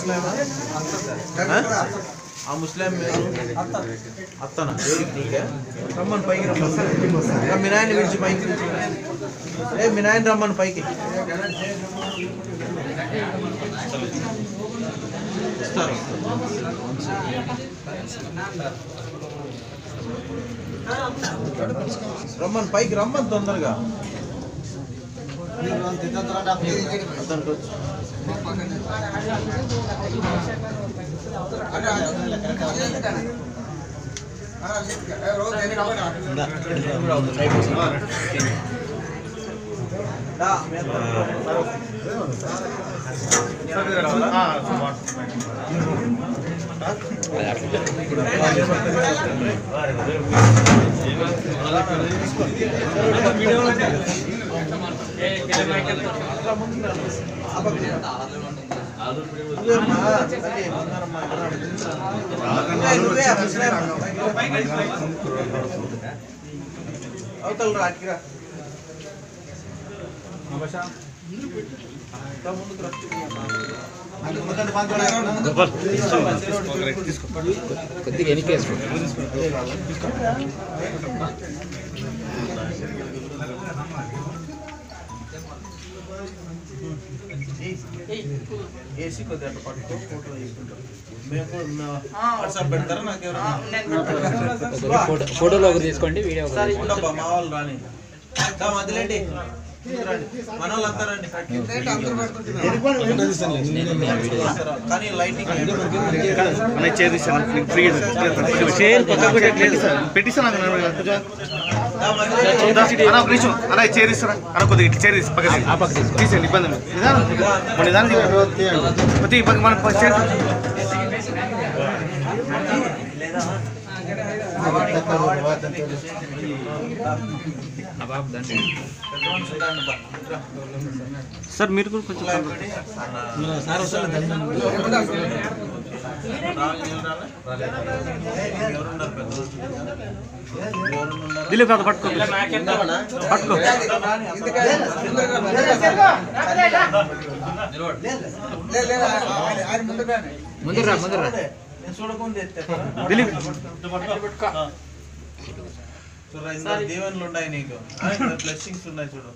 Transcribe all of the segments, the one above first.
ముస్లిమా ఆ? ఆ ముస్లిం మీరు అత్తనా ఎవరికి నీకే రమ్మని పైకి రమ్మని రా, మీ నాయన పిలిచి పైకి పిలిచి ఏ మీ నాయన రమ్మని పైకి ఇస్తారు రమ్మని పైకి రమ్మని తొందరగా అతనికి వచ్చి దా, మీ అందరూ. నువ్వేమ్మా? తల్లి, బంగారమ్మా, ఇక్కడ ఏ, నువ్వే, ముసలేమ్మా. అవతల రా అటుకి రా ఇంకా ముందుకు రా. కొద్దిగా వెనకేసుకో ఏసీ కొద్దిగా అట్లా పట్టుకో ఫోటో తీసుకుంటాం మేము వాట్సాప్ పెడతారా నాకు ఎవరైనా ఫోటో ఫోటోలో ఒకరు తీసుకోండి వీడియో ఒకరు ఒకసారి ఉండబ్బా మా వాళ్ళు రాని దా మధ్యలేండి రండి మన వాళ్ళు అంతా రండి కానీ లైటింగ్ పెట్టిస్తాను దా మధ్యలో అన్న ఒక నిమిషం అలా చైర్ ఇస్తారా అన్న కొద్దిగా ఇట్లా చైర్ తీసి పక్కన ఆ పక్క తీసుకో తీసేయండి ఇబ్బంది లేదు నిదానం మన నిదానం తీయండి. కొద్దిగా ఈ పక్క మన పక్క చైర్ ఆ బాబు దాన్ని సార్ మీరు కూడా కొంచెం దిలీప్ అది పట్టుకో పట్టుకో ముందర రా ముందర రా నేను చూడకుండా ఎత్తాను దిలీప్ చూడరా ఇందులో దీవెనలు ఉన్నాయి నీకు బ్లెస్సింగ్స్ ఉన్నాయి చూడు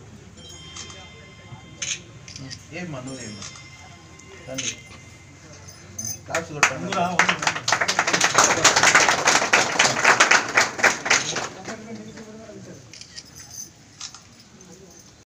ఏం మను ఏం తండ్రి కాసు కొట్టండి